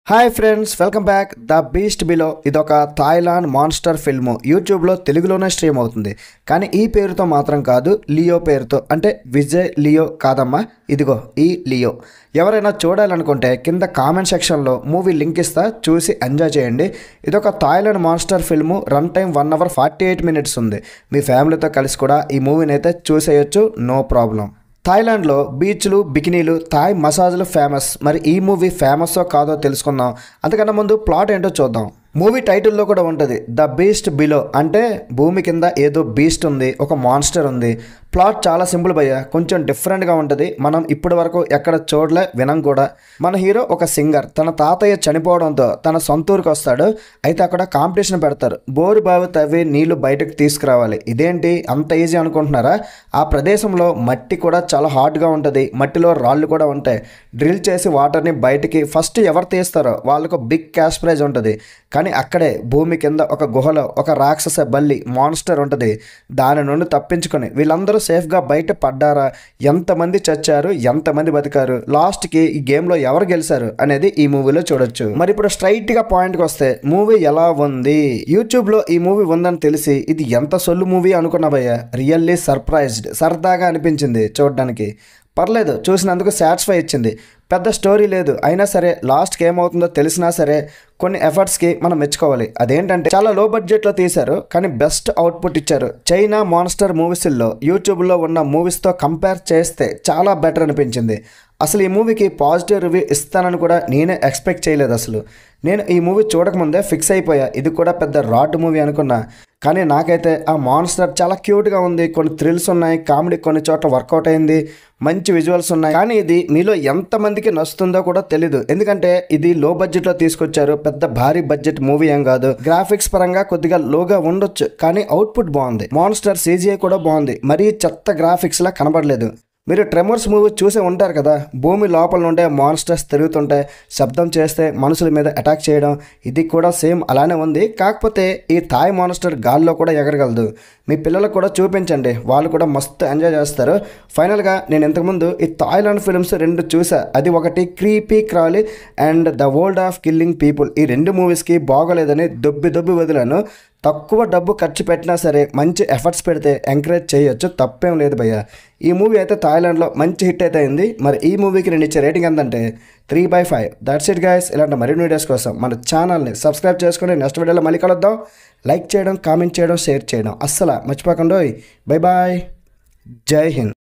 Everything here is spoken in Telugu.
hi friends welcome back the beast below ఇదొక థాయిలాండ్ మాన్స్టర్ ఫిల్మ్ యూట్యూబ్లో తెలుగులోనే స్ట్రీమ్ అవుతుంది కానీ ఈ పేరుతో మాత్రం కాదు లియో పేరుతో అంటే విజయ్ లియో కాదమ్మా ఇదిగో ఈ లియో ఎవరైనా చూడాలనుకుంటే కింద కామెంట్ సెక్షన్లో మూవీ లింక్ ఇస్తా చూసి ఎంజాయ్ చేయండి ఇదొక Thailand monster film run time one hour forty eight minutes ఉంది మీ ఫ్యామిలీతో కలిసి కూడా ఈ మూవీని అయితే చూసేయచ్చు నో ప్రాబ్లం థాయిలాండ్లో బీచ్లు బికినీలు థాయ్ మసాజ్లు ఫేమస్ మరి ఈ మూవీ ఫేమస్సో కాదో తెలుసుకుందాం అంతకన్నా ముందు ప్లాట్ ఏంటో చూద్దాం మూవీ టైటిల్లో కూడా ఉంటుంది ద బీస్ట్ బిలో అంటే భూమి కింద ఏదో బీస్ట్ ఉంది ఒక మాన్స్టర్ ఉంది ప్లాట్ చాలా సింపుల్ భయ్య కొంచెం డిఫరెంట్గా ఉంటుంది మనం ఇప్పటి వరకు ఎక్కడ చూడలే వినం కూడా మన హీరో ఒక సింగర్ తన తాతయ్య చనిపోవడంతో తన సొంత ఊరికి వస్తాడు అయితే అక్కడ కాంపిటీషన్ పెడతారు బోరు బావి తవ్వి నీళ్లు బయటకు తీసుకురావాలి ఇదేంటి అంత ఈజీ అనుకుంటున్నారా ఆ ప్రదేశంలో మట్టి కూడా చాలా హార్డ్గా ఉంటుంది మట్టిలో రాళ్ళు కూడా ఉంటాయి డ్రిల్ చేసి వాటర్ని బయటికి ఫస్ట్ ఎవరు తీస్తారో వాళ్ళకు బిగ్ క్యాష్ ప్రైజ్ ఉంటుంది కానీ అక్కడే భూమి కింద ఒక గుహలో ఒక రాక్షస బల్లి మాన్స్టర్ ఉంటుంది దాని నుండి తప్పించుకొని వీళ్ళందరూ సేఫ్గా బయట పడ్డారా ఎంతమంది చచ్చారు ఎంతమంది బతికారు లాస్ట్కి ఈ గేమ్లో ఎవరు గెలిచారు అనేది ఈ మూవీలో చూడొచ్చు మరి ఇప్పుడు స్ట్రైట్గా పాయింట్కి వస్తే మూవీ ఎలా ఉంది యూట్యూబ్లో ఈ మూవీ ఉందని తెలిసి ఇది ఎంత సొల్లు మూవీ అనుకున్నావయ్యా రియల్లీ సర్ప్రైజ్డ్ సరదాగా అనిపించింది చూడడానికి పర్లేదు చూసినందుకు సాటిస్ఫై ఇచ్చింది పెద్ద స్టోరీ లేదు అయినా సరే లాస్ట్కి ఏమవుతుందో తెలిసినా సరే కొన్ని ఎఫర్ట్స్కి మనం మెచ్చుకోవాలి అదేంటంటే చాలా లో బడ్జెట్లో తీశారు కానీ బెస్ట్ అవుట్పుట్ ఇచ్చారు చైనా మాన్స్టర్ మూవీస్లో యూట్యూబ్లో ఉన్న మూవీస్తో కంపేర్ చేస్తే చాలా బెటర్ అనిపించింది అసలు ఈ మూవీకి పాజిటివ్ రివ్యూ ఇస్తానని కూడా నేనే ఎక్స్పెక్ట్ చేయలేదు అసలు నేను ఈ మూవీ చూడకముందే ఫిక్స్ అయిపోయా ఇది కూడా పెద్ద రాడ్ మూవీ అనుకున్నా కానీ నాకైతే ఆ మాన్స్టర్ చాలా క్యూట్గా ఉంది కొన్ని థ్రిల్స్ ఉన్నాయి కామెడీ కొన్ని చోట్ల వర్కౌట్ అయింది మంచి విజువల్స్ ఉన్నాయి కానీ ఇది మీలో ఎంతమందికి నచ్చుతుందో కూడా తెలీదు ఎందుకంటే ఇది లో బడ్జెట్లో తీసుకొచ్చారు పెద్ద భారీ బడ్జెట్ మూవీ ఏం కాదు గ్రాఫిక్స్ పరంగా కొద్దిగా లోగా ఉండొచ్చు కానీ అవుట్పుట్ బాగుంది మాన్స్టర్ సీజీఐ కూడా బాగుంది మరీ చెత్త గ్రాఫిక్స్ లా కనబడలేదు మీరు ట్రెమర్స్ మూవీ చూసే ఉంటారు కదా భూమి లోపల నుండే మాన్స్టర్స్ తిరుగుతుంటే శబ్దం చేస్తే మనుషుల మీద అటాక్ చేయడం ఇది కూడా సేమ్ అలానే ఉంది కాకపోతే ఈ థాయ్ మాన్స్టర్ గాల్లో కూడా ఎగరగలదు మీ పిల్లలకు కూడా చూపించండి వాళ్ళు కూడా మస్తు ఎంజాయ్ చేస్తారు ఫైనల్గా నేను ఇంతకుముందు ఈ థాయిలాండ్ ఫిల్మ్స్ రెండు చూసా అది ఒకటి creepy crawly and the world of killing people ఈ రెండు మూవీస్కి బాగోలేదని దొబ్బి దొబ్బి వదిలాను తక్కువ డబ్బు ఖర్చు పెట్టినా సరే మంచి ఎఫర్ట్స్ పెడితే ఎంకరేజ్ చేయొచ్చు తప్పేం లేదు భయ్య ఈ మూవీ అయితే థాయిలాండ్లో మంచి హిట్ అయితే అయింది మరి ఈ మూవీకి నేను ఇచ్చే రేటింగ్ ఎంతంటే three by five that's it guys ఇలాంటి మరిన్ని వీడియోస్ కోసం మన ఛానల్ని సబ్స్క్రైబ్ చేసుకొని నెక్స్ట్ వీడియోలో మళ్ళీ కలుద్దాం లైక్ చేయడం కామెంట్ చేయడం షేర్ చేయడం అస్సలు మర్చిపోకుండా బై బాయ్ జై హింద్